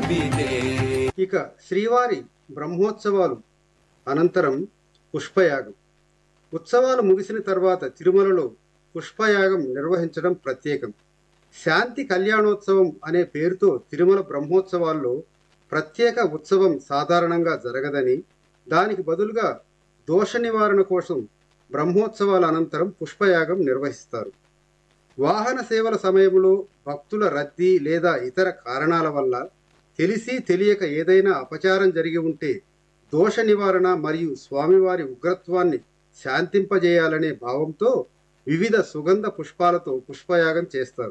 పంపితే ఇక శ్రీవారి బ్రహ్మోత్సవాలు అనంతరం పుష్పయాగం ఉత్సవాలు ముగిసిన తర్వాత తిరుమలలో పుష్పయాగం నిర్వహించడం ప్రత్యేకం శాంతి కళ్యాణోత్సవం అనే పేరుతో తిరుమల బ్రహ్మోత్సవాల్లో ప్రత్యేక ఉత్సవం సాధారణంగా జరగదని దానికి బదులుగా దోష నివారణ కోసం బ్రహ్మోత్సవాల అనంతరం పుష్పయాగం నిర్వహిస్తారు వాహన సేవల సమయంలో భక్తుల రద్దీ లేదా ఇతర కారణాల వల్ల తెలిసి తెలియక ఏదైనా అపచారం జరిగి ఉంటే దోష నివారణ మరియు స్వామివారి ఉగ్రత్వాన్ని శాంతింపజేయాలనే భావంతో వివిధ సుగంధ పుష్పాలతో పుష్పయాగం చేస్తారు